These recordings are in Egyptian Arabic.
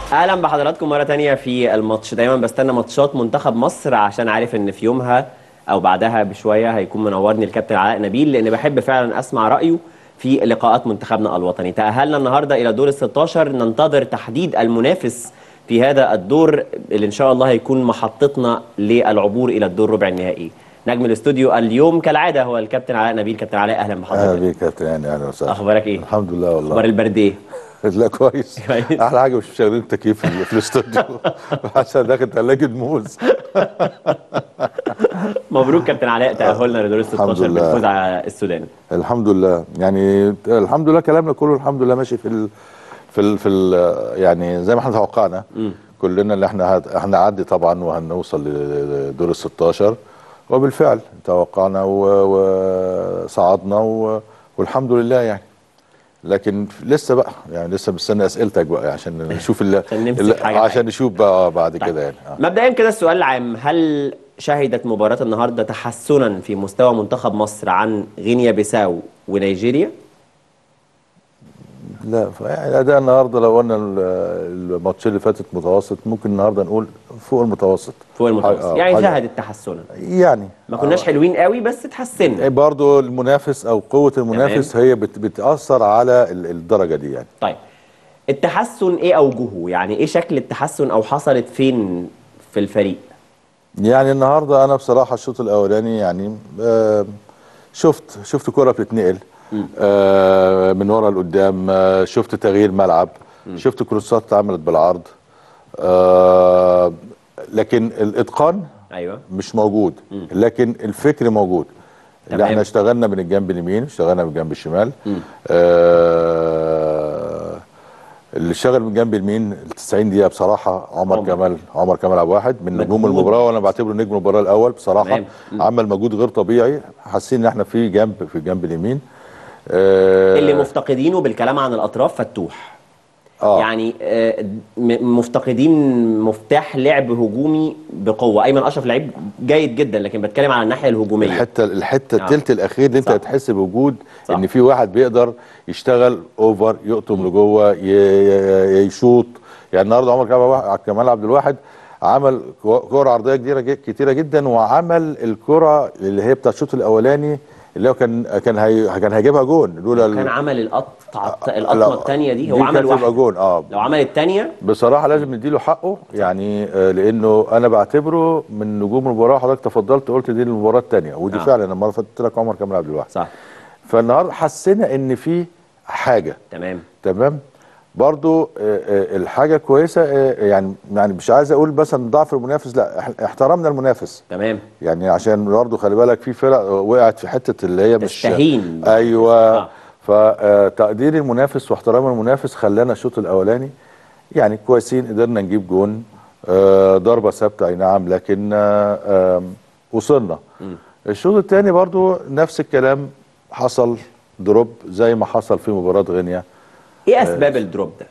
اهلا بحضراتكم مره تانية في الماتش دايما بستنى ماتشات منتخب مصر عشان عارف ان في يومها او بعدها بشويه هيكون منورني الكابتن علاء نبيل لان بحب فعلا اسمع رايه في لقاءات منتخبنا الوطني تاهلنا النهارده الى دور ال 16 ننتظر تحديد المنافس في هذا الدور اللي ان شاء الله هيكون محطتنا للعبور الى الدور ربع النهائي نجم الاستوديو اليوم كالعاده هو الكابتن علاء نبيل كابتن علاء اهلا اهلا بحضرتك بيك يا كابتن يعني اهلا وسهلا اخبارك ايه الحمد لله اخبار والله البرد ايه لا كويس كويس. احلى حاجه مش مشغلين التكييف في في الاستوديو عشان داخل ثلاجه موز مبروك كابتن علاء تاهلنا لدور ال 16 الحمد لله. بالفوز على السودان الحمد لله يعني الحمد لله كلامنا كله الحمد لله ماشي في ال في ال في ال يعني زي ما احنا توقعنا كلنا اللي احنا هت- احنا هنعدي طبعا وهنوصل لدور ال 16 وبالفعل توقعنا و- وصعدنا و- والحمد لله يعني لكن لسه بقى يعني لسه مستني اسئلتك بقى عشان نشوف ال عشان نمسك ال- حاجة عشان نشوف بقى بعد كده يعني آه. مبدئيا كده السؤال العام هل شهدت مباراة النهارده تحسنا في مستوى منتخب مصر عن غينيا بيساو ونيجيريا؟ لا ف- يعني الاداء النهارده لو قلنا ال- الماتش اللي فاتت متوسط ممكن النهارده نقول فوق المتوسط فوق المتوسط آه، يعني حاجة- شهدت تحسنا يعني ما كناش حلوين قوي بس اتحسنا برضه المنافس او قوه المنافس هي بت بتاثر على ال- الدرجه دي يعني طيب التحسن ايه اوجهه؟ يعني ايه شكل التحسن او حصلت فين في الفريق؟ يعني النهارده انا بصراحه الشوط الاولاني يعني آه شفت شفت كره بتتنقل آه من ورا لقدام آه شفت تغيير ملعب شفت كروسات اتعملت بالعرض آه لكن الاتقان ايوه مش موجود لكن الفكر موجود اللي تمام. احنا اشتغلنا من الجنب اليمين اشتغلنا من الجنب الشمال آه اللي اشتغل من الجنب اليمين ال 90 دقيقه بصراحه عمر, عمر. كمال عمر كمال عبد الواحد من نجوم مجهود. المباراه وانا بعتبره نجم المباراه الاول بصراحه تمام. مم. عمل مجهود غير طبيعي حاسين ان احنا في جنب في الجنب اليمين آه اللي مفتقدينه بالكلام عن الاطراف فتوح آه. يعني آه، م- مفتقدين مفتاح لعب هجومي بقوه ايمن اشرف لعيب جيد جدا لكن بتكلم على الناحيه الهجوميه الحته الحته آه. التلت الاخير اللي انت صح. هتحس بوجود صح. ان في واحد بيقدر يشتغل اوفر يقطم لجوه ي- ي- يشوط يعني النهارده عمر كمال- كمال عبد الواحد عمل كو- كور عرضيه كتيره ج- كتيره جدا وعمل الكره اللي هي بتاع الشوط الاولاني اللي هو كان كان هي كان هيجيبها جون لولا ال- كان عمل القطعه لا، القطمه الثانيه دي هو دي عمل كانت تبقى واحده جون اه لو عمل الثانيه بصراحه لازم نديله حقه يعني آه، لانه انا بعتبره من نجوم المباراه حضرتك تفضلت قلت دي المباراه الثانيه ودي آه. فعلا المره اللي فاتت قلت لك عمر كمال عبد الواحد صح فالنهارده حسينا ان في حاجه تمام تمام برضو آه، آه، الحاجه كويسه آه، يعني يعني مش عايز اقول مثلا ضعف المنافس لا إح- احترمنا المنافس تمام يعني عشان برضو خلي بالك في فرق وقعت في حته اللي هي مش تستهين. ايوه آه. فتقدير المنافس واحترام المنافس خلانا الشوط الاولاني يعني كويسين قدرنا نجيب جون آه، ضربه ثابته اي نعم لكن آه، آم، وصلنا الشوط الثاني برضو نفس الكلام حصل دروب زي ما حصل في مباراه غينيا ايه اسباب الدروب ده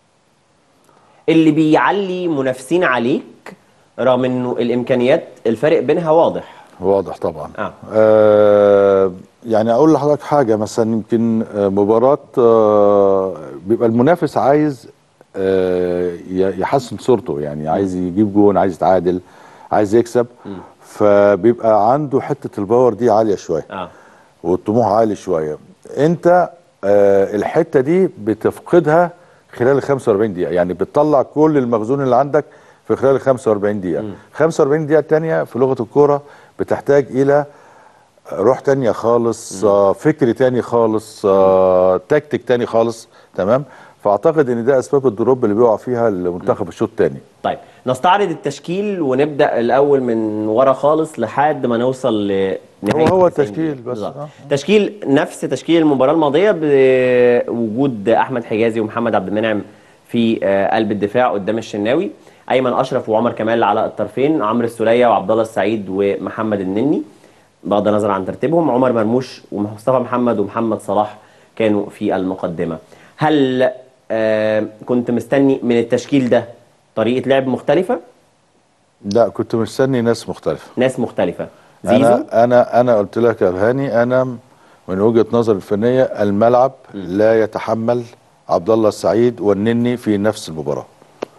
اللي بيعلي منافسين عليك رغم انه الامكانيات الفرق بينها واضح واضح طبعا آه. آه يعني اقول لحضرتك حاجه مثلا يمكن آه، مباراه آه بيبقى المنافس عايز آه ي- يحسن صورته يعني عايز يجيب جون عايز يتعادل عايز يكسب فبيبقى عنده حته الباور دي عاليه شويه اه والطموح عالي شويه انت آه الحته دي بتفقدها خلال ال 45 دقيقه يعني بتطلع كل المخزون اللي عندك في خلال ال 45 دقيقه 45 دقيقه الثانيه في لغه الكوره بتحتاج الى روح تانية خالص آه فكر تاني خالص آه تكتيك تاني خالص تمام فاعتقد ان ده اسباب الدروب اللي بيقع فيها المنتخب الشوط الثاني طيب نستعرض التشكيل ونبدا الاول من ورا خالص لحد ما نوصل لنهايه هو هو 90 التشكيل دقيقة. بس، بالظبط. آه. تشكيل نفس تشكيل المباراه الماضيه بوجود احمد حجازي ومحمد عبد المنعم في آه، قلب الدفاع قدام الشناوي ايمن اشرف وعمر كمال على الطرفين عمرو السوليه وعبد الله السعيد ومحمد النني بغض النظر عن ترتيبهم عمر مرموش ومصطفى محمد ومحمد صلاح كانوا في المقدمه هل آه، كنت مستني من التشكيل ده طريقه لعب مختلفه لا كنت مستني ناس مختلفه ناس مختلفه زيزو انا انا انا قلت لك يا هاني انا من وجهه نظر الفنيه الملعب لا يتحمل عبد الله السعيد والنني في نفس المباراه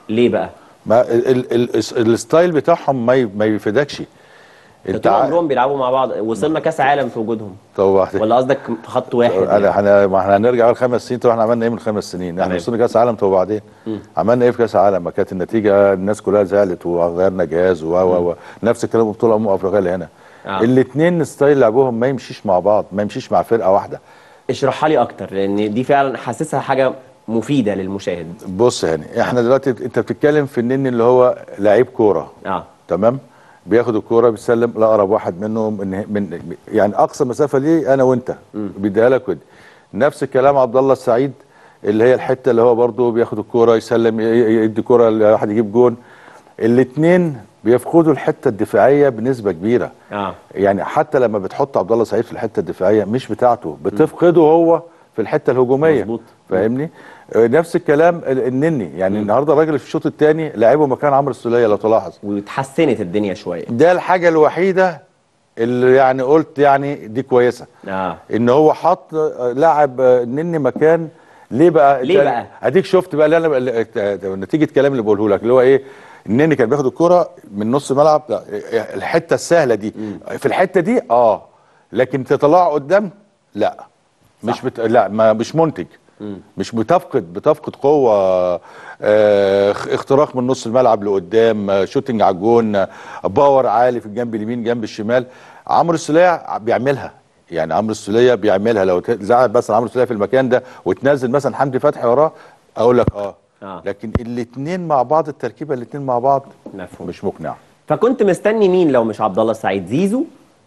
ليه بقى؟ ما ال ال ال الستايل بتاعهم ما ي- ما يفيدكش انت طول ع- عمرهم بيلعبوا مع بعض وصلنا كاس عالم في وجودهم طب ولا قصدك في خط واحد انا يعني؟ احنا ما احنا هنرجع بقى خمس سنين طب احنا عملنا ايه من خمس سنين؟ احنا تمام. وصلنا كاس عالم طب وبعدين؟ عملنا ايه في كاس عالم؟ ما كانت النتيجه الناس كلها زعلت وغيرنا جهاز و و و نفس الكلام في بطوله امم افريقيا اللي هنا آه. الاثنين ستايل لعبهم ما يمشيش مع بعض ما يمشيش مع فرقه واحده اشرحها لي اكتر لان دي فعلا حاسسها حاجه مفيده للمشاهد بص هاني احنا دلوقتي انت بتتكلم في النني اللي هو لعيب كوره اه تمام بياخد الكوره بيسلم لاقرب واحد منه من, من يعني اقصى مسافه ليه انا وانت بيديها لك ودي نفس الكلام عبد الله السعيد اللي هي الحته اللي هو برضه بياخد الكوره يسلم ي- ي- يدي كوره لواحد يجيب جون الاثنين بيفقدوا الحته الدفاعيه بنسبه كبيره اه يعني حتى لما بتحط عبد الله سعيد في الحته الدفاعيه مش بتاعته بتفقده هو في الحته الهجوميه مظبوط. فاهمني آه، نفس الكلام ال- النني يعني النهارده الراجل في الشوط الثاني لعبه مكان عمرو السوليه لو تلاحظ واتحسنت الدنيا شويه ده الحاجه الوحيده اللي يعني قلت يعني دي كويسه اه ان هو حط آه، لاعب آه، النني مكان ليه بقى ليه أنت- بقى؟ اديك شفت بقى اللي انا اللي- آه، نتيجه الكلام اللي بقوله لك اللي هو ايه النني كان بياخد الكرة من نص ملعب لا، آه، الحته السهله دي في الحته دي اه لكن تطلعه قدام لا مش بت... لا ما مش منتج مش بتفقد بتفقد قوه آه اختراق من نص الملعب لقدام آه شوتنج على الجون آه باور عالي في الجنب اليمين جنب الشمال عمرو السوليه بيعملها يعني عمرو السوليه بيعملها لو زعل مثلا عمرو السوليه في المكان ده وتنزل مثلا حمدي فتحي وراه اقول لك اه, آه. لكن الاثنين مع بعض التركيبه الاثنين مع بعض مفهوم مش مقنعه فكنت مستني مين لو مش عبد الله السعيد زيزو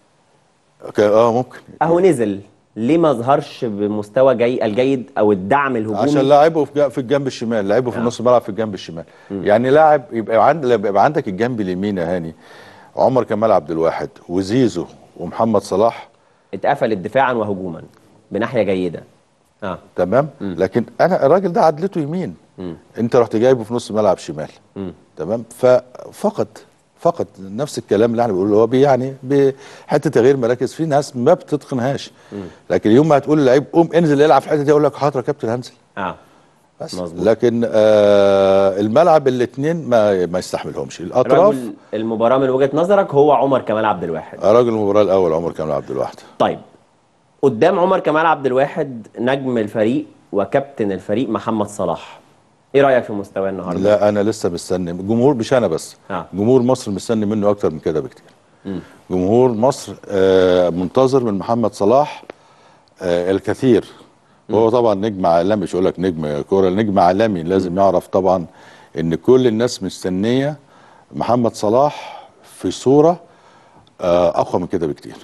ك- اه ممكن اهو نزل ليه ما ظهرش بمستوى جي الجيد او الدعم الهجومي عشان لاعبه في جا- في الجنب الشمال لاعبه في آه. نص الملعب في الجنب الشمال يعني لاعب يبقى عند لما يبقى عندك الجنب اليمين يا هاني عمر كمال عبد الواحد وزيزو ومحمد صلاح اتقفلت دفاعا وهجوما بناحيه جيده اه تمام لكن انا الراجل ده عدلته يمين انت رحت جايبه في نص الملعب شمال تمام ففقد فقد نفس الكلام اللي احنا بنقوله هو بي يعني بحته تغيير مراكز في ناس ما بتتقنهاش لكن يوم ما هتقول للعيب قوم انزل العب في الحته دي اقول لك حاضر يا كابتن هنزل اه بس مظبوط. لكن آه الملعب الاثنين ما ما يستحملهمش الاطراف رجل المباراه من وجهه نظرك هو عمر كمال عبد الواحد راجل المباراه الاول عمر كامل عبد الواحد طيب قدام عمر كمال عبد الواحد نجم الفريق وكابتن الفريق محمد صلاح ايه رايك في مستواه النهارده لا انا لسه مستني الجمهور مش انا بس آه. جمهور مصر مستني منه اكتر من كده بكتير جمهور مصر آه منتظر من محمد صلاح آه الكثير وهو طبعا نجم عالمي مش هقول لك نجم كوره نجم عالمي لازم يعرف طبعا ان كل الناس مستنيه محمد صلاح في صوره آه اقوى من كده بكتير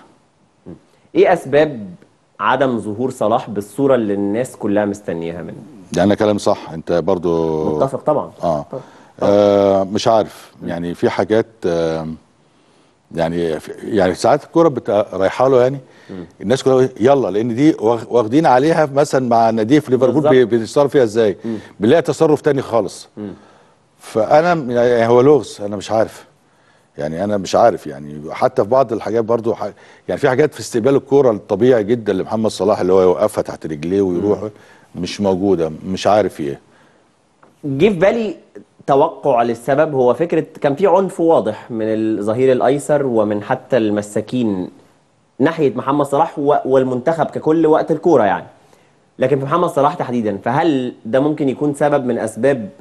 ايه اسباب عدم ظهور صلاح بالصوره اللي الناس كلها مستنياها منه ده انا كلام صح انت برضو متفق طبعا اه, آه مش عارف يعني في حاجات آه يعني في يعني ساعات الكوره بتبقى رايحه له يعني الناس كلها يلا لان دي واخ- واخدين عليها مثلا مع نادي في ليفربول بالظبط. بي- بيتصرف فيها ازاي بنلاقي تصرف تاني خالص فانا يعني هو لغز انا مش عارف يعني انا مش عارف يعني حتى في بعض الحاجات برضو ح... يعني في حاجات في استقبال الكوره الطبيعي جدا لمحمد صلاح اللي هو يوقفها تحت رجليه ويروح مش موجوده مش عارف في ايه جه في بالي توقع للسبب هو فكره كان في عنف واضح من الظهير الايسر ومن حتى المساكين ناحيه محمد صلاح و- والمنتخب ككل وقت الكوره يعني لكن في محمد صلاح تحديدا فهل ده ممكن يكون سبب من اسباب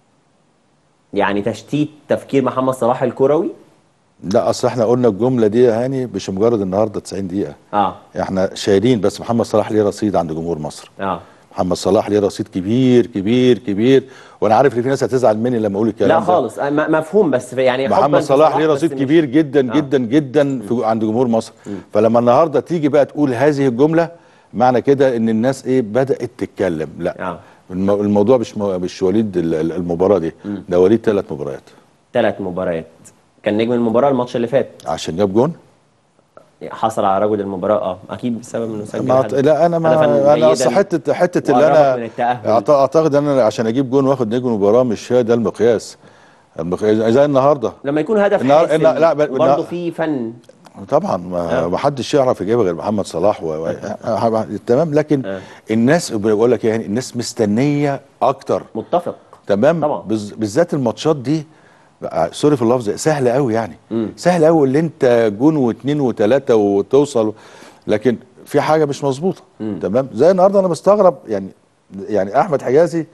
يعني تشتيت تفكير محمد صلاح الكروي لا اصل احنا قلنا الجمله دي يا هاني مش مجرد النهارده 90 دقيقه اه احنا شايلين بس محمد صلاح ليه رصيد عند جمهور مصر اه محمد صلاح ليه رصيد كبير كبير كبير وانا عارف ان في ناس هتزعل مني لما اقول الكلام لا ده. خالص آه، م- مفهوم بس في- يعني حباً محمد في صلاح ليه بس رصيد مش- كبير جدا آه. جدا جدا في عند جمهور مصر فلما النهارده تيجي بقى تقول هذه الجمله معنى كده ان الناس ايه بدات تتكلم لا آه. الم- الموضوع مش مو- مش وليد ال- ال- المباراه دي ده وليد ثلاث مباريات ثلاث مباريات كان نجم المباراه الماتش اللي فات عشان جاب جون حصل على رجل المباراه اه اكيد بسبب انه سجل ما هدف. لا انا هدفاً ما انا اصل جيداً حته حته اللي وقربك انا من التأهل. أعت- اعتقد ان انا عشان اجيب جون واخد نجم المباراه مش هي ده المقياس المقياس زي النهارده لما يكون هدف النهار- حاسم لا، لا، ب- برضه لا. في فن طبعا ما آه. ما حدش يعرف يجيبها غير محمد صلاح و... و... تمام لكن آه. الناس بقول لك يعني الناس مستنيه اكتر متفق تمام طبعا. بز- بالذات الماتشات دي بقى- سوري في اللفظ سهل قوي يعني سهل قوي اللي انت جون واثنين وثلاثه وتوصل لكن في حاجه مش مظبوطه تمام زي النهارده انا مستغرب يعني يعني احمد حجازي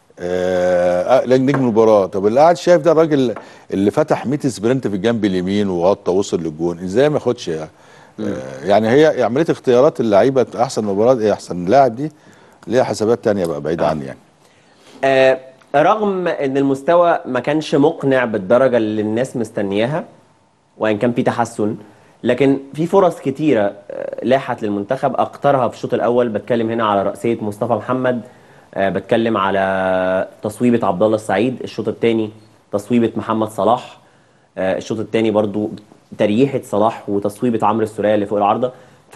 آه آه، نجم المباراه طب اللي قاعد شايف ده الراجل اللي فتح 100 سبرنت في الجنب اليمين وغطى وصل للجون ازاي ما ياخدش آه يعني هي عمليه اختيارات اللعيبه احسن مباراه إيه احسن لاعب دي ليها حسابات تانية بقى بعيد عني يعني آه رغم ان المستوى ما كانش مقنع بالدرجه اللي الناس مستنياها وان كان في تحسن لكن في فرص كتيره آه، لاحت للمنتخب اكترها في الشوط الاول بتكلم هنا على راسيه مصطفى محمد آه بتكلم على تصويبه عبد الله السعيد الشوط الثاني تصويبه محمد صلاح آه الشوط الثاني برضو تريحه صلاح وتصويبه عمرو السوليه اللي فوق العارضه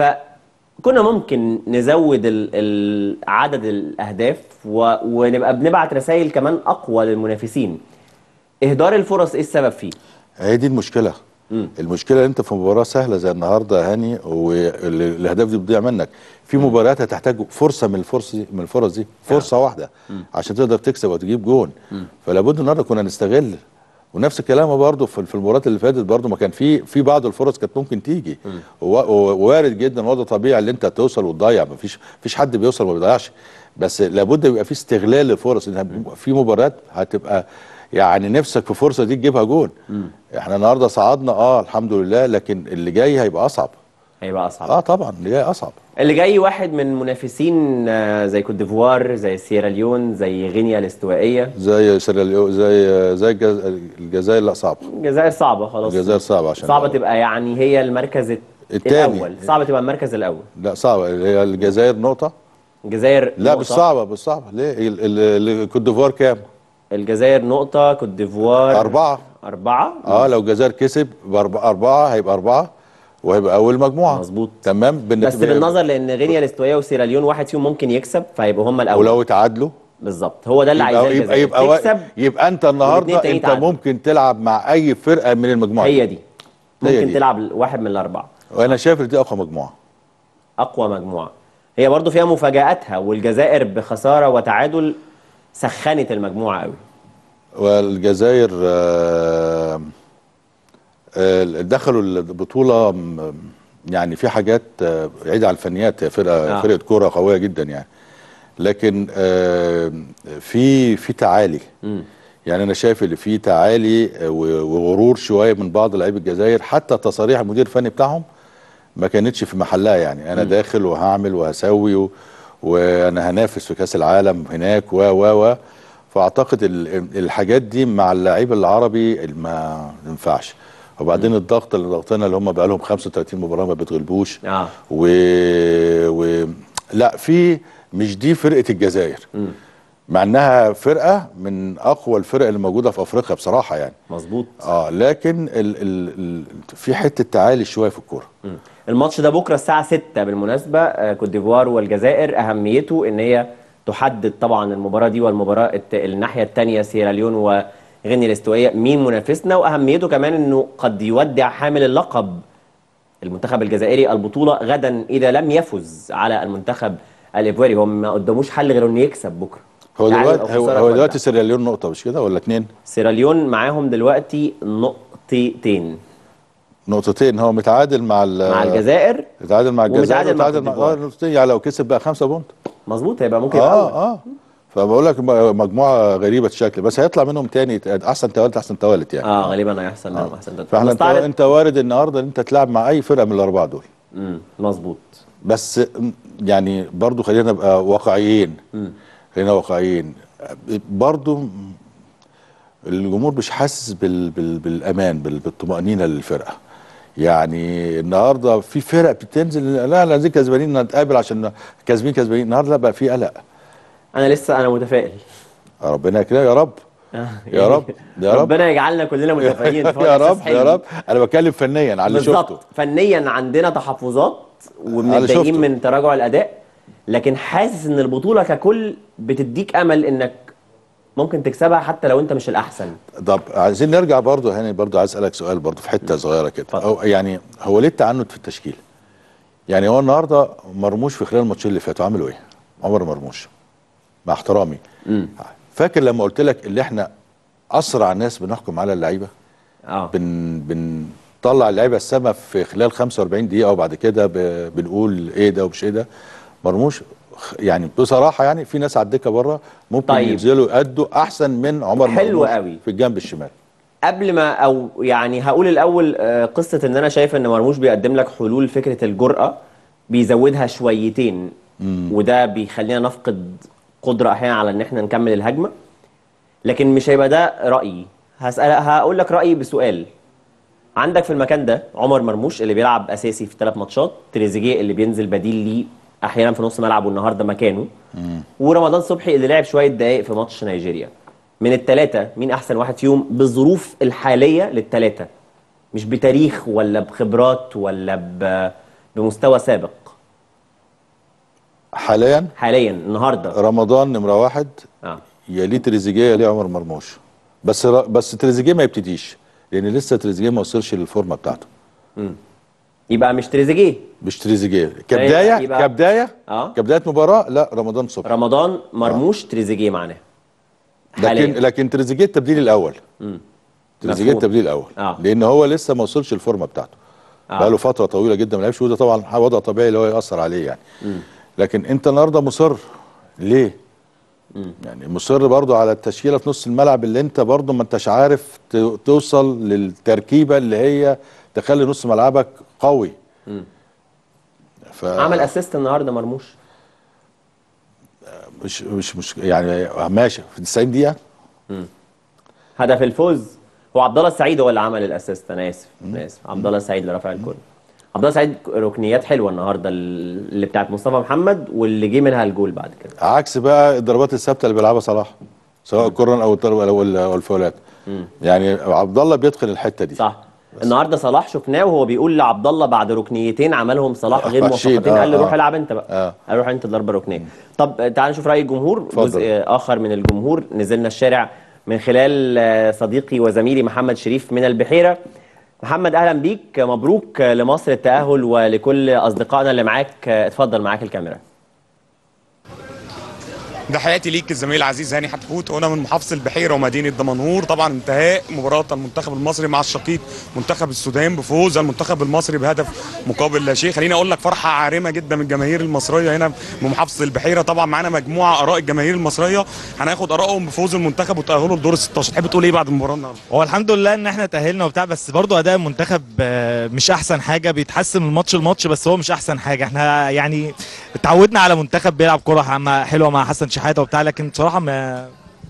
فكنا ممكن نزود ال- ال- عدد الاهداف و- ونبقى بنبعت رسائل كمان اقوى للمنافسين اهدار الفرص ايه السبب فيه هي دي المشكله المشكله ان انت في مباراه سهله زي النهارده يا هاني والاهداف دي بتضيع منك في مباريات هتحتاج فرصه من الفرص دي من الفرص دي فرصه واحده عشان تقدر تكسب وتجيب جون فلا بد النهارده كنا نستغل ونفس الكلام برضه في في المباريات اللي فاتت برضه ما كان في في بعض الفرص كانت ممكن تيجي ووا- ووارد جدا وده طبيعي اللي انت توصل وتضيع ما فيش فيش حد بيوصل ما بيضيعش بس لابد يبقى في استغلال للفرص ان في مباريات هتبقى يعني نفسك في فرصه دي تجيبها جون احنا النهارده صعدنا اه الحمد لله لكن اللي جاي هيبقى اصعب هيبقى اصعب اه طبعا اللي جاي اصعب اللي جاي واحد من منافسين آه، زي كوت ديفوار زي سيراليون زي غينيا الاستوائيه زي سيراليو زي زي الجز- الجزائر لا صعب الجزائر صعبه خلاص الجزائر صعبه عشان صعبه تبقى يعني هي المركز الت- التاني. الاول صعبه تبقى المركز الاول لا صعبه هي الجزائر نقطه الجزائر لا نقطة. مش صعبه مش صعبه ليه ال- ال- ال- الكوت ديفوار كام الجزائر نقطه كوت ديفوار أربعة. اربعه اه لو الجزائر كسب بأربعة أربعة هيبقى أربعة وهيبقى أول مجموعة مظبوط. تمام بالنت- بس بالنظر لان غينيا الاستوائيه وسيراليون واحد فيهم ممكن يكسب فهيبقوا هم الاول ولو اتعادلوا بالظبط هو ده اللي عايزاه يبقى يبقى, الجزائر يبقى, تكسب يبقى أنت والاتنين النهاردة التانيين أنت يتعادلوا. ممكن تلعب مع أي فرقة من المجموعة هي دي هي ممكن دي. تلعب واحد من الاربعه وأنا شايف إن دي أقوى مجموعة اقوى مجموعه هي برضو فيها مفاجاتها والجزائر بخساره وتعادل سخنت المجموعه قوي والجزائر آه، آه، دخلوا البطولة م- يعني في حاجات آه، بعيدة عن الفنيات هي فرقة آه. آه. فرقة كورة قوية جدا يعني لكن آه، في في تعالي يعني انا شايف اللي في تعالي آه، و- وغرور شويه من بعض لعيبه الجزائر حتى تصاريح المدير الفني بتاعهم ما كانتش في محلها يعني انا داخل وهعمل وهسوي و... وانا هنافس في كاس العالم هناك و و و فاعتقد ال- الحاجات دي مع اللعيب العربي ما ينفعش وبعدين الضغط اللي ضغطنا اللي هم بقى لهم 35 مباراه ما بتغلبوش اه و... و... لا في مش دي فرقه الجزائر مع انها فرقه من اقوى الفرق اللي موجوده في افريقيا بصراحه يعني مظبوط اه لكن ال... ال... ال... في حته تعالي شويه في الكوره مم. الماتش ده بكره الساعه 6 بالمناسبه آه، كوت ديفوار والجزائر اهميته ان هي تحدد طبعا المباراه دي والمباراه الت... الناحيه الثانيه سيراليون وغينيا الاستوائيه مين منافسنا واهميته كمان انه قد يودع حامل اللقب المنتخب الجزائري البطوله غدا اذا لم يفز على المنتخب الايفواري هو ما قداموش حل غير انه يكسب بكره هو تعادل دلوقتي أو هو, خسارة هو تودع. دلوقتي سيراليون نقطه مش كده ولا اتنين سيراليون معاهم دلوقتي نقطتين نقطتين هو متعادل مع ال... مع الجزائر متعادل مع الجزائر ومتعادل مع ومتعادل كوت مع ديفوار. آه، نقطتين يعني لو كسب بقى خمسة بونت مظبوط هيبقى ممكن يبقى أول. اه اه فبقول لك م- مجموعه غريبه الشكل بس هيطلع منهم تاني احسن توالت احسن توالت يعني اه غالبا هيحصل منهم احسن تدريب. فاحنا انت, نستعرض- انت وارد النهارده ان انت تلعب مع اي فرقه من الاربعه دول امم مظبوط بس م- يعني برضو خلينا نبقى واقعيين خلينا واقعيين برضو م- الجمهور مش حاسس بال بال بالامان بال بالطمانينه للفرقه يعني النهارده في فرق بتنزل لا لا عايزين كسبانين نتقابل عشان كسبين كسبانين النهارده لا بقى في قلق انا لسه انا متفائل ربنا يكرمك يا رب آه، يا رب يا رب ربنا يجعلنا كلنا متفائلين فهو يا إحساس رب حلو. يا رب انا بتكلم فنيا على اللي شفته بالظبط فنيا عندنا تحفظات اللي ومتضايقين شفته. من تراجع الاداء لكن حاسس ان البطوله ككل بتديك امل انك ممكن تكسبها حتى لو انت مش الاحسن طب عايزين نرجع برضو هاني برضو عايز اسالك سؤال برضو في حته صغيره كده اتفضل. أو يعني هو ليه التعنت في التشكيل؟ يعني هو النهارده مرموش في خلال الماتشين اللي فاتوا عملوا ايه؟ عمر مرموش مع احترامي فاكر لما قلت لك اللي احنا اسرع ناس بنحكم على اللعيبه اه بن بنطلع اللعيبه السما في خلال 45 دقيقه وبعد كده ب- بنقول ايه ده ومش ايه ده مرموش خ- يعني بصراحه يعني في ناس على الدكه بره ممكن طيب. طيب. ينزلوا يأدوا احسن من عمر حلو مرموش قوي. في الجنب الشمال قبل ما او يعني هقول الاول آه، قصه ان انا شايف ان مرموش بيقدم لك حلول فكره الجرأه بيزودها شويتين وده بيخلينا نفقد قدره احيانا على ان احنا نكمل الهجمه لكن مش هيبقى ده رايي هسال هقول لك رايي بسؤال عندك في المكان ده عمر مرموش اللي بيلعب اساسي في ثلاث ماتشات تريزيجيه اللي بينزل بديل ليه احيانا في نص ملعب والنهارده مكانه ورمضان صبحي اللي لعب شويه دقائق في ماتش نيجيريا من الثلاثه مين احسن واحد فيهم بالظروف الحاليه للثلاثه مش بتاريخ ولا بخبرات ولا ب... بمستوى سابق حاليا حاليا النهارده رمضان نمره واحد اه يليه تريزيجيه يليه عمر مرموش بس ر- بس تريزيجيه ما يبتديش لان لسه تريزيجيه ما وصلش للفورمه بتاعته يبقى مش تريزيجيه مش تريزيجيه كبدايه يبقى- كبدايه اه كبدايه مباراه لا رمضان صبحي رمضان مرموش تريزيجيه معناه لكن حاليا. لكن تريزيجيه التبديل الاول تريزيجيه مفهوم. التبديل الاول آه. لان هو لسه ما وصلش الفورمه بتاعته آه. بقى له فتره طويله جدا ما لعبش وده طبعا وضع طبيعي اللي هو ياثر عليه يعني لكن انت النهارده مصر ليه يعني مصر برضو على التشكيله في نص الملعب اللي انت برضو ما انتش عارف ت- توصل للتركيبه اللي هي تخلي نص ملعبك قوي ف... عمل اسيست النهارده مرموش مش مش مش يعني ماشي في 90 دقيقه هدف الفوز هو عبد الله السعيد هو اللي عمل الاسيست انا اسف انا اسف عبد الله السعيد اللي رفع الكوره عبد الله السعيد ركنيات حلوه النهارده اللي بتاعت مصطفى محمد واللي جه منها الجول بعد كده عكس بقى الضربات الثابته اللي بيلعبها صلاح سواء الكورن او الضرب او ال- أو الفاولات يعني عبد الله بيدخل الحته دي صح النهارده صلاح شفناه وهو بيقول لعبد الله بعد ركنيتين عملهم صلاح غير وحشين، موفقتين آه، قال له روح آه. العب انت بقى آه. قال روح انت ضربه ركنيه طب تعال نشوف راي الجمهور اتفضل. جزء اخر من الجمهور نزلنا الشارع من خلال آه، صديقي وزميلي محمد شريف من البحيره محمد اهلا بيك مبروك لمصر التاهل ولكل اصدقائنا اللي معاك اتفضل معاك الكاميرا ده حياتي ليك الزميل العزيز هاني حتفوت هنا من محافظه البحيره ومدينه دمنهور طبعا انتهاء مباراه المنتخب المصري مع الشقيق منتخب السودان بفوز المنتخب المصري بهدف مقابل لا شيء خليني اقول لك فرحه عارمه جدا من الجماهير المصريه هنا من محافظه البحيره طبعا معانا مجموعه اراء الجماهير المصريه هناخد ارائهم بفوز المنتخب وتاهله لدور ال 16 تحب تقول ايه بعد المباراه النهارده هو الحمد لله ان احنا تاهلنا وبتاع بس برضو اداء المنتخب آه، مش احسن حاجه بيتحسن من ماتش لماتش بس هو مش احسن حاجه احنا يعني اتعودنا على منتخب بيلعب كره مع- حلوه مع حسن شحاته وبتاع لكن بصراحه ما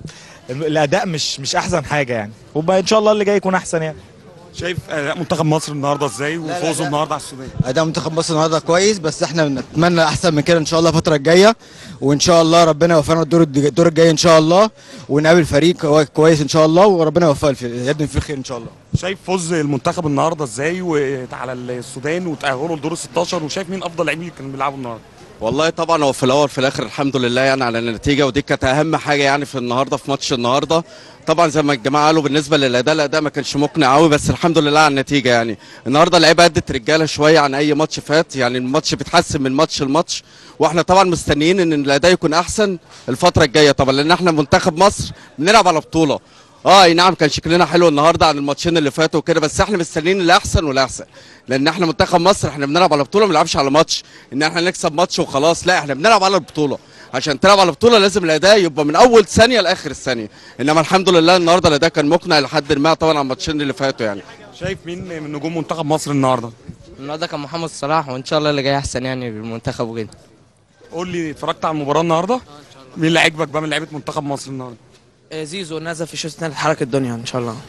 الاداء مش مش احسن حاجه يعني وان شاء الله اللي جاي يكون احسن يعني شايف اداء منتخب مصر النهارده ازاي لا، وفوزه لا. النهارده على السودان اداء منتخب مصر النهارده كويس بس احنا بنتمنى احسن من كده ان شاء الله الفتره الجايه وان شاء الله ربنا يوفقنا الدور الد- الدور الجاي ان شاء الله ونقابل فريق كوي- كويس ان شاء الله وربنا يوفقنا في- يقدم فيه الخير ان شاء الله شايف فوز المنتخب النهارده ازاي وعلى السودان وتاهله لدور ال 16 وشايف مين افضل لاعبين اللي كانوا بيلعبوا النهارده والله طبعا هو في الاول في الاخر الحمد لله يعني على النتيجه ودي كانت اهم حاجه يعني في النهارده في ماتش النهارده طبعا زي ما الجماعه قالوا بالنسبه للاداء الاداء ما كانش مقنع قوي بس الحمد لله على النتيجه يعني النهارده اللعيبه ادت رجاله شويه عن اي ماتش فات يعني الماتش بيتحسن من ماتش لماتش واحنا طبعا مستنيين ان الاداء يكون احسن الفتره الجايه طبعا لان احنا منتخب مصر بنلعب على بطوله اه اي نعم كان شكلنا حلو النهارده عن الماتشين اللي فاتوا وكده بس احنا مستنيين الاحسن والاحسن لان احنا منتخب مصر احنا بنلعب على بطوله ما بنلعبش على ماتش ان احنا نكسب ماتش وخلاص لا احنا بنلعب على البطوله عشان تلعب على البطوله لازم الاداء يبقى من اول ثانيه لاخر الثانيه انما الحمد لله النهارده الاداء كان مقنع لحد ما طبعا على الماتشين اللي فاتوا يعني شايف مين من نجوم منتخب مصر النهارده النهارده كان محمد صلاح وان شاء الله اللي جاي احسن يعني بالمنتخب وكده قول لي اتفرجت على المباراه النهارده مين اللي عجبك بقى من لعيبه منتخب مصر النهارده زيزو نزل في الشوط الثاني حرك الدنيا ان شاء الله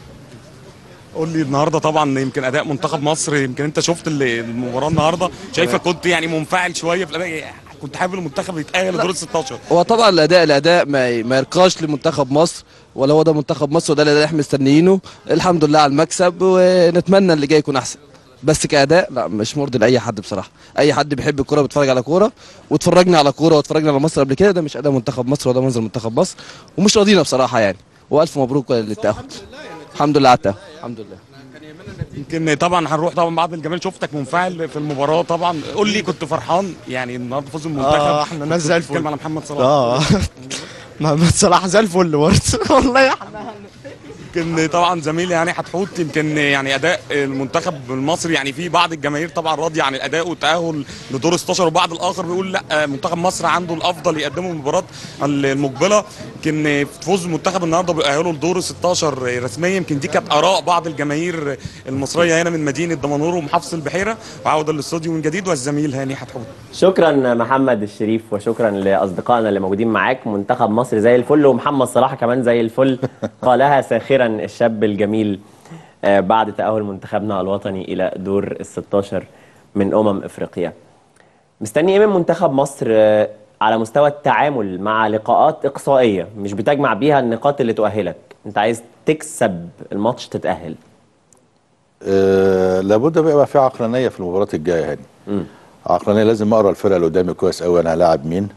قول لي النهارده طبعا يمكن اداء منتخب مصر يمكن انت شفت ال- المباراه النهارده شايفك كنت يعني منفعل شويه في الاداء كنت حابب المنتخب يتاهل لدور ال 16 هو طبعا الاداء الاداء ما ما يرقاش لمنتخب مصر ولا هو ده منتخب مصر وده اللي احنا مستنيينه الحمد لله على المكسب ونتمنى اللي جاي يكون احسن بس كاداء لا مش مرضي لاي حد بصراحه اي حد بيحب الكوره بيتفرج على كوره واتفرجنا على كوره واتفرجنا على مصر قبل كده ده مش اداء منتخب مصر وده منظر منتخب مصر ومش راضينا بصراحه يعني والف مبروك للتاهل الحمد لله على التاهل الحمد لله يمكن طبعا هنروح طبعا بعد الجمال شفتك منفعل في المباراه طبعا قول لي كنت فرحان يعني النهارده فوز المنتخب آه، احنا ناس زي الفل. بتتكلم على محمد صلاح اه محمد صلاح زي الفل برضه والله يمكن طبعا زميلي يعني حتحوت يمكن يعني اداء المنتخب المصري يعني في بعض الجماهير طبعا راضيه عن الاداء والتاهل لدور 16 وبعض الاخر بيقول لا منتخب مصر عنده الافضل يقدمه المباراه المقبله يمكن فوز المنتخب النهارده باهله لدور 16 رسميا يمكن دي كانت اراء بعض الجماهير المصريه هنا من مدينه دمنهور ومحافظه البحيره وعوده للاستوديو من جديد والزميل هاني حتحوت شكرا محمد الشريف وشكرا لاصدقائنا اللي موجودين معاك منتخب مصر زي الفل ومحمد صلاح كمان زي الفل قالها ساخرا الشاب الجميل آه، بعد تاهل منتخبنا الوطني الى دور ال 16 من امم افريقيا مستني ايه من منتخب مصر آه، على مستوى التعامل مع لقاءات اقصائيه مش بتجمع بيها النقاط اللي تؤهلك انت عايز تكسب الماتش تتاهل آه لابد بقى يبقى في عقلانيه في المباراه الجايه يعني عقلانيه لازم اقرا الفرقه اللي قدامي كويس قوي انا هلاعب مين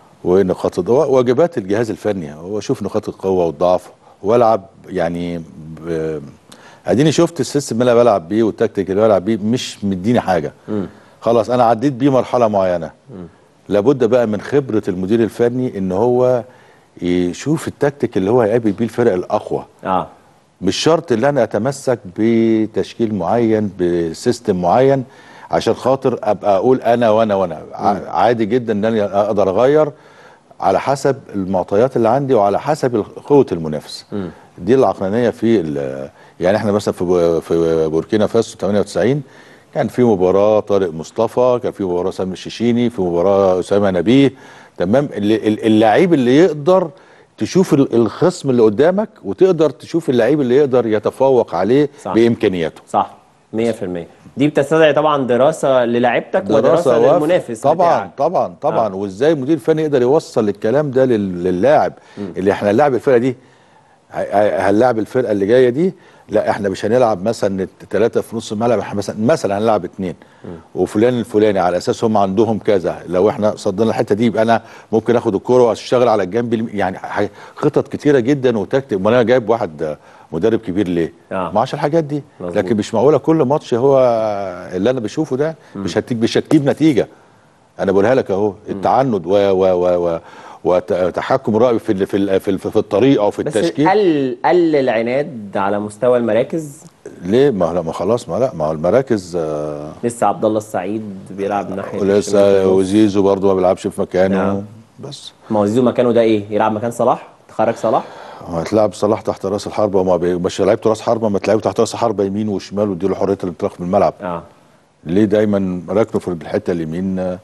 ونقاط الضعف واجبات الجهاز الفني هو اشوف نقاط القوه والضعف والعب يعني ب... اديني شفت السيستم اللي انا بلعب بيه والتكتيك اللي بلعب بيه مش مديني حاجه خلاص انا عديت بيه مرحله معينه لابد بقى من خبره المدير الفني ان هو يشوف التكتيك اللي هو هيقابل بيه الفرق الاقوى اه مش شرط ان انا اتمسك بتشكيل معين بسيستم معين عشان خاطر ابقى اقول انا وانا وانا ع- عادي جدا ان انا اقدر اغير على حسب المعطيات اللي عندي وعلى حسب ال- قوه المنافس دي العقلانيه في ال- يعني احنا مثلا في بو- في بوركينا فاسو 98 كان في مباراه طارق مصطفى كان في مباراه سامي الشيشيني في مباراه اسامه نبيه تمام اللي- ال- اللعيب اللي يقدر تشوف ال- الخصم اللي قدامك وتقدر تشوف اللعيب اللي يقدر يتفوق عليه صح. بامكانياته صح 100% دي بتستدعي طبعا دراسه للاعيبتك ودراسه وافق. للمنافس طبعا بتاعك. طبعا طبعا آه. وازاي المدير الفني يقدر يوصل الكلام ده لل- للاعب اللي احنا هنلاعب الفرقه دي ه- ه- هنلاعب الفرقه اللي جايه دي لا احنا مش هنلعب مثلا ثلاثه في نص الملعب احنا مثلا مثلا هنلعب اثنين وفلان الفلاني على اساس هم عندهم كذا لو احنا صدنا الحته دي يبقى انا ممكن اخد الكوره واشتغل على الجنب اليمين. يعني ح- خطط كتيره جدا وتكتيك ما انا جايب واحد آه، مدرب كبير ليه؟ آه. ما عشان الحاجات دي مظبوط. لكن مش معقوله كل ماتش هو اللي انا بشوفه ده مش هتيجي مش هتجيب نتيجه انا بقولها لك اهو التعند و و و و وتحكم الراي في ال- في ال- في, ال- في الطريقه وفي بس التشكيل قل قل العناد على مستوى المراكز ليه ما لا ما خلاص ما لا ما هو المراكز آه لسه عبد الله السعيد بيلعب ناحيه الشمال ولسه في النص. وزيزو برضه ما بيلعبش في مكانه نعم. بس ما هو زيزو مكانه ده ايه يلعب مكان صلاح تخرج صلاح هو هتلاعب صلاح تحت راس الحربه وما بي... مش لعيبه راس حربه ما تلعبه تحت راس حربه يمين وشمال واديله حريه الانطلاق في الملعب اه ليه دايما راكنه في الحته اليمين آه،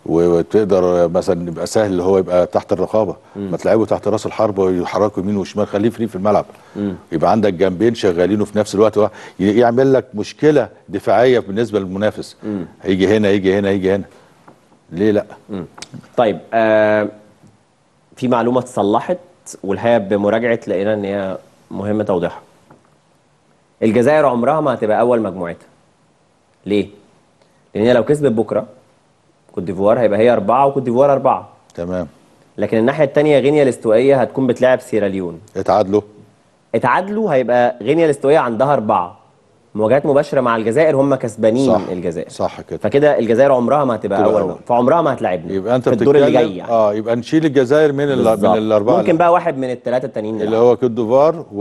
وتقدر آه، مثلا يبقى سهل اللي هو يبقى تحت الرقابه ما تلعبه تحت راس الحربه ويحركه يمين وشمال خليه فري في الملعب يبقى عندك جنبين شغالين وفي نفس الوقت هو ي- يعمل لك مشكله دفاعيه بالنسبه للمنافس هيجي هنا يجي هنا يجي هنا ليه لا طيب آه في معلومه اتصلحت والحقيقه بمراجعه لقينا ان هي مهم توضيحها الجزائر عمرها ما هتبقى اول مجموعتها ليه لان هي لو كسبت بكره كوت ديفوار هيبقى هي اربعه وكوت ديفوار اربعه تمام لكن الناحيه الثانيه غينيا الاستوائيه هتكون بتلعب سيراليون اتعادلوا اتعادلوا هيبقى غينيا الاستوائيه عندها اربعه مواجهات مباشره مع الجزائر هم كسبانين صح الجزائر صح كده فكده الجزائر عمرها ما هتبقى تبقى اول أول. فعمرها ما هتلاعبنا يبقى انت في الدور اللي بتتكلم جاي يعني. اه يبقى نشيل الجزائر من ال... بالظبط. من الاربعه ممكن بقى واحد من الثلاثه التانيين اللي نلعب. هو كوت ديفوار و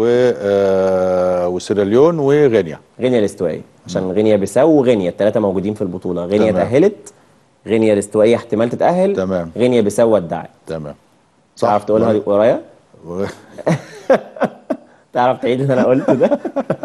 آه وسيراليون وغينيا غينيا الاستوائيه عشان غينيا بيساو وغينيا الثلاثه موجودين في البطوله غينيا تمام. تاهلت غينيا الاستوائيه احتمال تتاهل تمام. غينيا بيساو ودعت تمام تعرف تقولها دي ورايا و... تعرف تعيد اللي انا قلته ده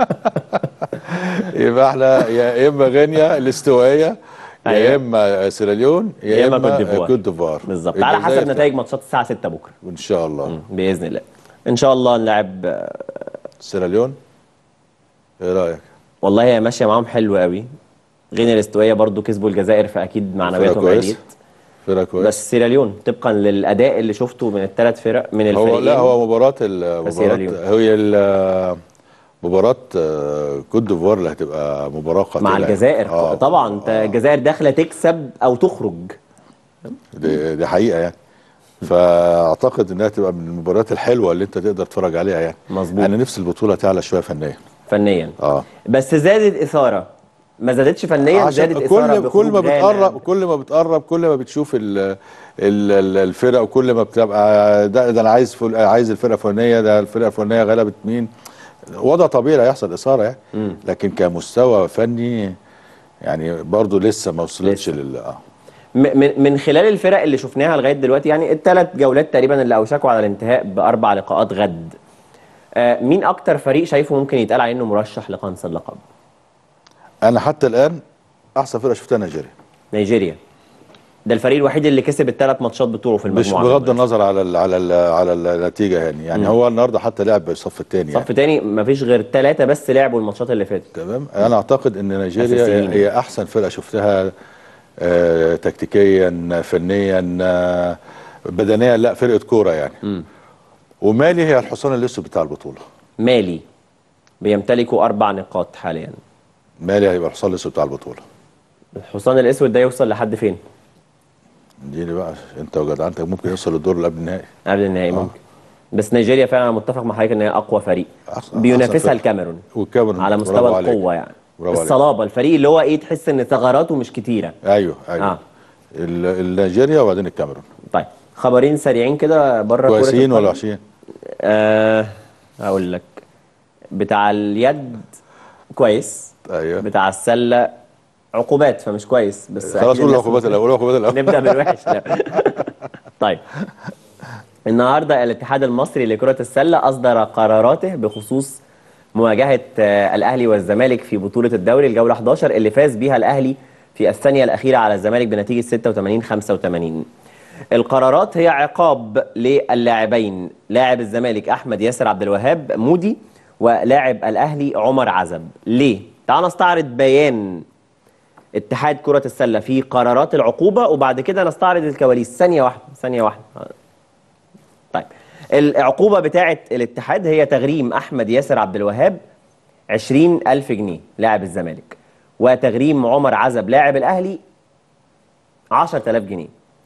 يبقى احنا يا اما غينيا الاستوائيه يا أيوة. اما سيراليون يا, يا إما اما كوت ديفوار. كوت ديفوار بالظبط على حسب الجزائر نتائج ماتشات الساعه 6 بكره ان شاء الله باذن الله ان شاء الله نلعب آه، سيراليون ايه رايك والله هي ماشيه معاهم حلو قوي غينيا الاستوائيه برضو كسبوا الجزائر فاكيد معنوياتهم كويس. عليت فرقه كويس بس سيراليون طبقا للاداء اللي شفته من الثلاث فرق من هو الفريقين لا هو مباراه ال- مباراه سيراليون. هي ال- مباراه آه، كوت ديفوار اللي هتبقى مباراه قاتله مع يعني. الجزائر آه. طبعا انت الجزائر داخله تكسب او تخرج دي, دي حقيقه يعني فاعتقد انها تبقى من المباريات الحلوه اللي انت تقدر تتفرج عليها يعني مظبوط. انا نفسي البطوله تعلى شويه فنيا فنيا اه بس زادت اثاره ما زادتش فنيا زادت عشان اثاره كل كل ما بخروج غانا. بتقرب كل ما بتقرب كل ما بتشوف ال ال ال الفرق وكل ما بتبقى ده, ده انا عايز فل عايز الفرقه الفلانيه ده الفرقه الفلانيه غلبت مين وضع طبيعي هيحصل اثاره يعني لكن كمستوى فني يعني برضه لسه ما وصلتش لل آه. م- من من خلال الفرق اللي شفناها لغايه دلوقتي يعني الثلاث جولات تقريبا اللي اوشكوا على الانتهاء باربع لقاءات غد آه، مين اكتر فريق شايفه ممكن يتقال عليه انه مرشح لقنص اللقب انا حتى الان احسن فرقه شفتها نيجيريا نيجيريا ده الفريق الوحيد اللي كسب الثلاث ماتشات بتوعه في مش المجموعه بغض النظر على ال على ال على النتيجه يعني يعني مم. هو النهارده حتى لعب الصف الثاني يعني صف تاني مفيش غير ثلاثه بس لعبوا الماتشات اللي فاتت تمام انا اعتقد ان نيجيريا أساسيين. هي احسن فرقه شفتها آه تكتيكيا فنيا آه بدنيا لا فرقه كوره يعني مم. ومالي هي الحصان الاسود بتاع البطوله مالي بيمتلكوا اربع نقاط حاليا مالي هيبقى الحصان الاسود بتاع البطوله الحصان الاسود ده يوصل لحد فين دي اللي بقى انت وجدعنتك ممكن يوصل للدور اللي قبل النهائي قبل النهائي ممكن بس نيجيريا فعلا انا متفق مع حضرتك ان هي اقوى فريق أحسن- بينافسها أحسن فرقة. الكاميرون والكاميرون على برافو مستوى عليك. القوه يعني برافو عليك. الصلابه الفريق اللي هو ايه تحس ان ثغراته مش كتيره ايوه ايوه آه. آه. نيجيريا وبعدين الكاميرون طيب خبرين سريعين كده بره كرة كويسين ولا القدم. وحشين آه هقول لك بتاع اليد كويس ايوه بتاع السله عقوبات فمش كويس بس خلاص أكيد قول الناس العقوبات الاول العقوبات الاول نبدا بالوحش لا. طيب النهارده الاتحاد المصري لكرة السلة أصدر قراراته بخصوص مواجهة آه، الأهلي والزمالك في بطولة الدوري الجولة 11 اللي فاز بيها الأهلي في الثانية الأخيرة على الزمالك بنتيجة 86 85 القرارات هي عقاب للاعبين لاعب الزمالك أحمد ياسر عبد الوهاب مودي ولاعب الأهلي عمر عزب ليه؟ تعال نستعرض بيان اتحاد كرة السلة في قرارات العقوبة وبعد كده نستعرض الكواليس ثانية واحدة ثانية واحدة طيب العقوبة بتاعة الاتحاد هي تغريم أحمد ياسر عبد الوهاب 20 ألف جنيه لاعب الزمالك وتغريم عمر عزب لاعب الأهلي 10000 جنيه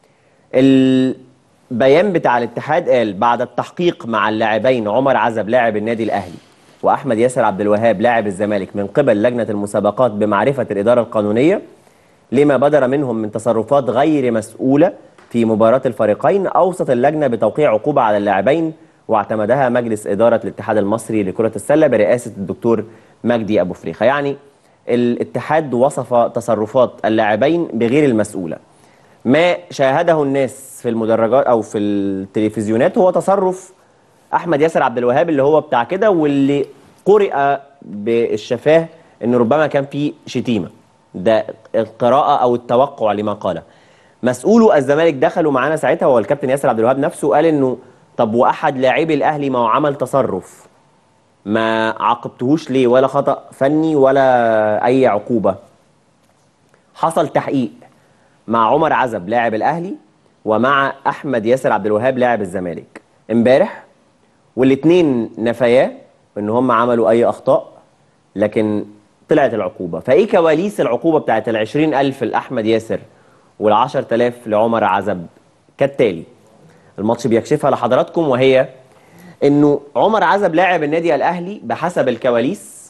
البيان بتاع الاتحاد قال بعد التحقيق مع اللاعبين عمر عزب لاعب النادي الأهلي وأحمد ياسر عبد الوهاب لاعب الزمالك من قبل لجنة المسابقات بمعرفة الإدارة القانونية لما بدر منهم من تصرفات غير مسؤولة في مباراة الفريقين أوصت اللجنة بتوقيع عقوبة على اللاعبين واعتمدها مجلس إدارة الاتحاد المصري لكرة السلة برئاسة الدكتور مجدي أبو فريخة يعني الاتحاد وصف تصرفات اللاعبين بغير المسؤولة ما شاهده الناس في المدرجات أو في التلفزيونات هو تصرف أحمد ياسر عبد الوهاب اللي هو بتاع كده واللي قرئ بالشفاه إن ربما كان فيه شتيمة ده القراءة أو التوقع لما قاله مسؤولو الزمالك دخلوا معانا ساعتها هو الكابتن ياسر عبد الوهاب نفسه قال انه طب واحد لاعبي الاهلي ما هو عمل تصرف ما عاقبتهوش ليه ولا خطأ فني ولا اي عقوبة حصل تحقيق مع عمر عزب لاعب الاهلي ومع احمد ياسر عبد الوهاب لاعب الزمالك امبارح والاثنين نفياه ان هم عملوا اي اخطاء لكن طلعت العقوبة فايه كواليس العقوبة بتاعت ال 20000 لاحمد ياسر وال 10000 لعمر عزب كالتالي الماتش بيكشفها لحضراتكم وهي انه عمر عزب لاعب النادي الاهلي بحسب الكواليس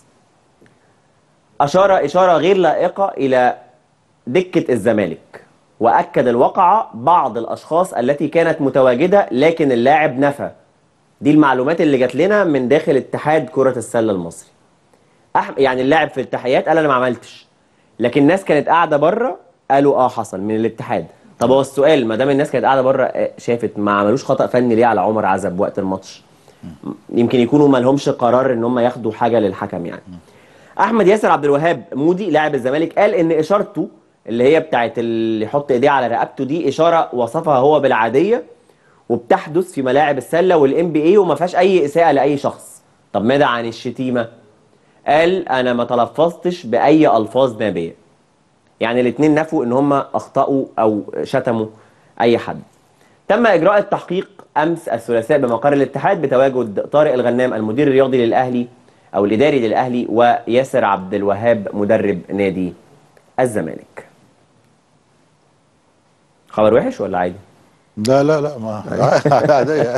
اشار اشاره غير لائقه الى دكه الزمالك واكد الواقعه بعض الاشخاص التي كانت متواجده لكن اللاعب نفى دي المعلومات اللي جات لنا من داخل اتحاد كره السله المصري أح... يعني اللاعب في التحيات قال انا ما عملتش لكن الناس كانت قاعده بره قالوا اه حصل من الاتحاد طب هو السؤال ما دام الناس كانت قاعده بره آه، شافت ما عملوش خطا فني ليه على عمر عزب وقت الماتش يمكن يكونوا ما لهمش قرار ان هم ياخدوا حاجه للحكم يعني احمد ياسر عبد الوهاب مودي لاعب الزمالك قال ان اشارته اللي هي بتاعت اللي يحط ايديه على رقبته دي اشاره وصفها هو بالعاديه وبتحدث في ملاعب السله والام بي اي وما فيهاش اي اساءه لاي شخص طب ماذا عن الشتيمه قال انا ما تلفظتش باي الفاظ نابيه يعني الاثنين نفوا ان هم اخطاوا او شتموا اي حد تم اجراء التحقيق امس الثلاثاء بمقر الاتحاد بتواجد طارق الغنام المدير الرياضي للاهلي او الاداري للاهلي وياسر عبد الوهاب مدرب نادي الزمالك خبر وحش ولا عادي لا لا لا ما عادية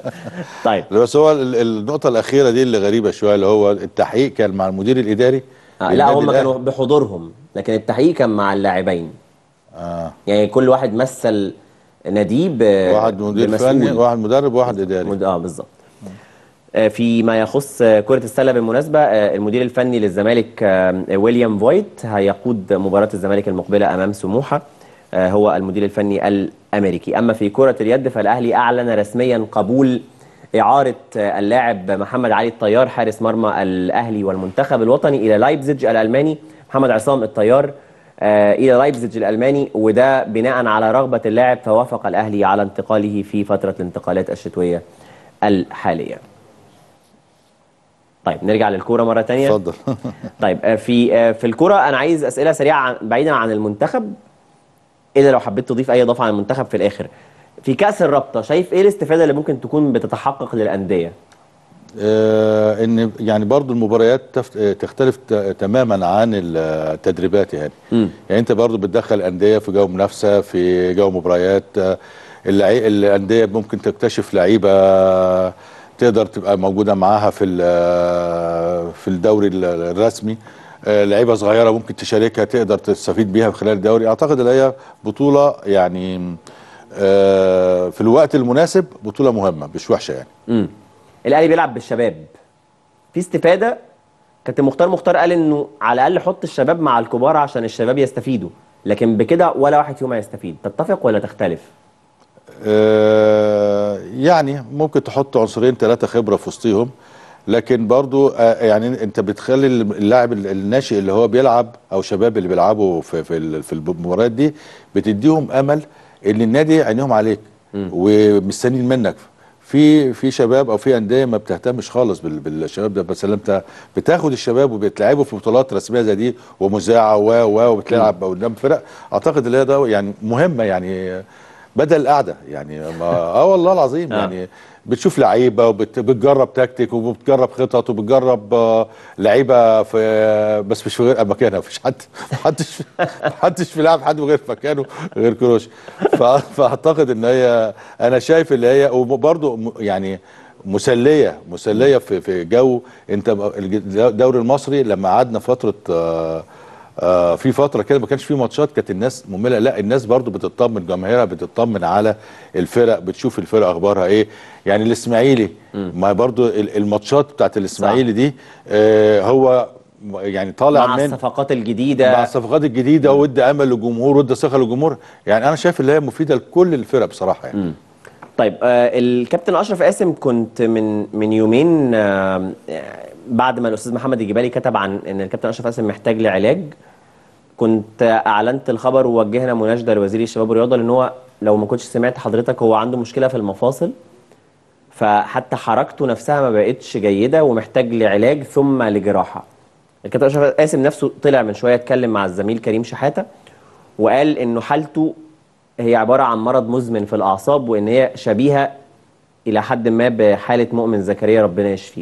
طيب بس هو ال- النقطة الأخيرة دي اللي غريبة شوية اللي هو التحقيق كان مع المدير الإداري آه لا النادي هم الأهلي- كانوا بحضورهم لكن التحقيق كان مع اللاعبين اه يعني كل واحد مثل ناديه ب واحد مدير بمسؤول. فني واحد مدرب وواحد اداري مد... اه بالظبط آه، فيما يخص آه، كرة السلة بالمناسبة آه، المدير الفني للزمالك آه، ويليام فويت هيقود مباراة الزمالك المقبلة أمام سموحة آه، هو المدير الفني الأمريكي أما في كرة اليد فالأهلي أعلن رسميا قبول إعارة آه، اللاعب محمد علي الطيار حارس مرمى الأهلي والمنتخب الوطني إلى لايبزيج الألماني محمد عصام الطيار آه، إلى لايبزيج الألماني وده بناء على رغبة اللاعب فوافق الأهلي على انتقاله في فترة الانتقالات الشتوية الحالية طيب نرجع للكوره مره تانية اتفضل طيب آه، في آه، في الكوره انا عايز اسئله سريعه عن بعيدا عن المنتخب الا لو حبيت تضيف اي اضافه عن المنتخب في الاخر في كاس الرابطه شايف ايه الاستفاده اللي ممكن تكون بتتحقق للانديه آه ان يعني برضو المباريات تفت... آه، تختلف ت... تماما عن التدريبات يعني مم. يعني انت برضو بتدخل الانديه في جو منافسه في جو مباريات آه، اللعي... الانديه ممكن تكتشف لعيبه تقدر تبقى موجوده معاها في ال- في الدوري ال- الرسمي آه، لعيبه صغيره ممكن تشاركها تقدر تستفيد بيها خلال الدوري اعتقد ان هي بطوله يعني آه، في الوقت المناسب بطوله مهمه مش وحشه يعني امم الاهلي بيلعب بالشباب في استفاده كابتن مختار مختار قال انه على الاقل حط الشباب مع الكبار عشان الشباب يستفيدوا لكن بكده ولا واحد فيهم هيستفيد تتفق ولا تختلف آه، يعني ممكن تحط عنصرين ثلاثة خبرة في وسطهم لكن برضو آه، يعني انت بتخلي اللاعب ال- الناشئ اللي هو بيلعب او شباب اللي بيلعبوا في في ال- في المباريات دي بتديهم امل ان النادي عينيهم عليك ومستنيين منك في في شباب او في انديه ما بتهتمش خالص بال- بالشباب ده بس انت بتاخد الشباب وبتلعبه في بطولات رسميه زي دي ومذاعه و و وبتلعب قدام فرق اعتقد اللي هي ده يعني مهمه يعني بدل القعده يعني ما اه والله العظيم آه. يعني بتشوف لعيبه وبتجرب تكتيك وبتجرب خطط وبتجرب آه، لعيبه في بس مش في غير مكانها مفيش حد محدش محدش بيلعب حد غير في مكانه غير كروش ف- فاعتقد ان هي انا شايف اللي هي وبرضه م- يعني مسليه مسليه في في جو انت الدوري المصري لما قعدنا فتره آه آه في فتره كده ما كانش في ماتشات كانت الناس ممله لا الناس برضو بتطمن جماهيرها بتطمن على الفرق بتشوف الفرق اخبارها ايه يعني الاسماعيلي ما برضو ال- الماتشات بتاعت الاسماعيلي دي آه هو يعني طالع مع من الصفقات الجديده مع الصفقات الجديده وادى امل للجمهور وادى ثقه للجمهور يعني انا شايف ان هي مفيده لكل الفرق بصراحه يعني طيب آه الكابتن اشرف قاسم كنت من من يومين آه بعد ما الاستاذ محمد الجبالي كتب عن ان الكابتن اشرف قاسم محتاج لعلاج كنت اعلنت الخبر ووجهنا مناشده لوزير الشباب والرياضه لان هو لو ما كنتش سمعت حضرتك هو عنده مشكله في المفاصل فحتى حركته نفسها ما بقتش جيده ومحتاج لعلاج ثم لجراحه الكابتن اشرف قاسم نفسه طلع من شويه اتكلم مع الزميل كريم شحاته وقال انه حالته هي عباره عن مرض مزمن في الاعصاب وان هي شبيهه الى حد ما بحاله مؤمن زكريا ربنا يشفيه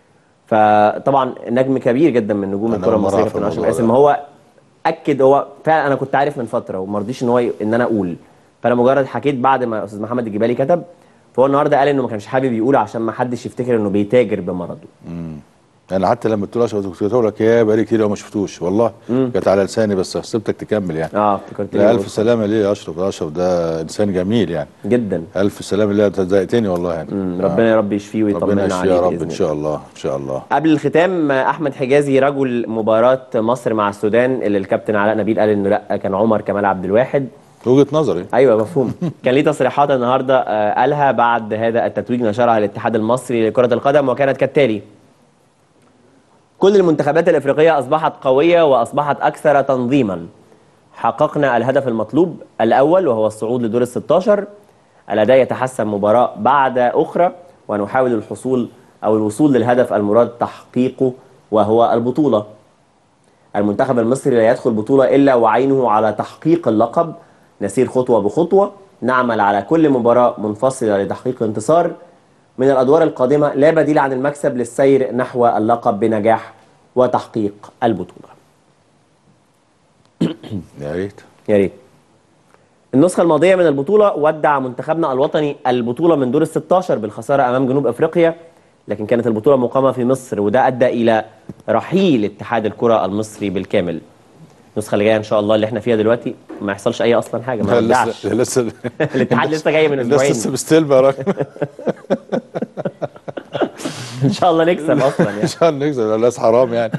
فطبعا نجم كبير جدا من نجوم أنا الكره أول مرة المصريه أعرف كابتن اشرف الموضوع قاسم ده. هو اكد هو فعلا انا كنت عارف من فتره وما رضيش ان هو ي- ان انا اقول فانا مجرد حكيت بعد ما استاذ محمد الجبالي كتب فهو النهارده قال انه ما كانش حابب يقول عشان ما حدش يفتكر انه بيتاجر بمرضه انا حتى لما قلت له اشرف كنت بقول لك يا بقالي كتير أوي ما شفتوش والله كانت على لساني بس سبتك تكمل يعني اه افتكرت لا ليه الف قلت. سلامه ليه يا اشرف اشرف ده انسان جميل يعني جدا الف سلامه ليه انت ضايقتني والله يعني مم، ربنا يا رب يشفيه ربنا ويطمنا يشفيه عليه يا رب بإذن ان شاء الله ان شاء الله قبل الختام احمد حجازي رجل مباراه مصر مع السودان اللي الكابتن علاء نبيل قال انه لا كان عمر كمال عبد الواحد وجهه نظري ايوه مفهوم كان ليه تصريحات النهارده آه، قالها بعد هذا التتويج نشرها الاتحاد المصري لكره القدم وكانت كالتالي كل المنتخبات الافريقيه اصبحت قويه واصبحت اكثر تنظيما حققنا الهدف المطلوب الاول وهو الصعود لدور ال 16 الاداء يتحسن مباراه بعد اخرى ونحاول الحصول او الوصول للهدف المراد تحقيقه وهو البطوله المنتخب المصري لا يدخل بطولة إلا وعينه على تحقيق اللقب نسير خطوة بخطوة نعمل على كل مباراة منفصلة لتحقيق انتصار من الأدوار القادمة لا بديل عن المكسب للسير نحو اللقب بنجاح وتحقيق البطولة يا ريت يا ريت النسخة الماضية من البطولة ودع منتخبنا الوطني البطولة من دور ال 16 بالخسارة أمام جنوب أفريقيا لكن كانت البطولة مقامة في مصر وده أدى إلى رحيل اتحاد الكره المصري بالكامل النسخه اللي جايه ان شاء الله اللي احنا فيها دلوقتي ما يحصلش اي اصلا حاجه ما نرجعش لسه لسه الاتحاد لسه جاي من اسبوعين لسه مستلمه يا راجل ان شاء الله نكسب اصلا يعني عشان نكسب الناس حرام يعني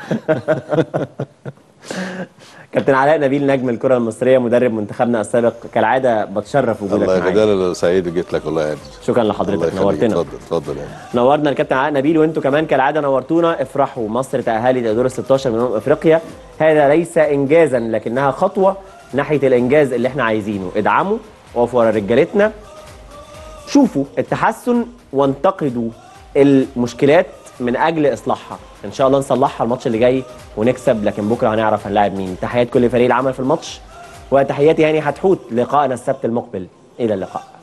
كابتن علاء نبيل نجم الكره المصريه مدرب منتخبنا السابق كالعاده بتشرف وجودك الله معايا يجزاك سعيد جيت لك والله يعني شكرا الله لحضرتك يخليك. نورتنا اتفضل اتفضل يعني نورنا الكابتن علاء نبيل وانتم كمان كالعاده نورتونا افرحوا مصر تاهلت الى دور ال 16 من امم افريقيا هذا ليس انجازا لكنها خطوه ناحيه الانجاز اللي احنا عايزينه ادعموا وقفوا ورا رجالتنا شوفوا التحسن وانتقدوا المشكلات من اجل اصلاحها ان شاء الله نصلحها الماتش اللي جاي ونكسب لكن بكره هنعرف هنلاعب مين تحيات كل فريق العمل في الماتش وتحياتي هاني حتحوت لقائنا السبت المقبل الى اللقاء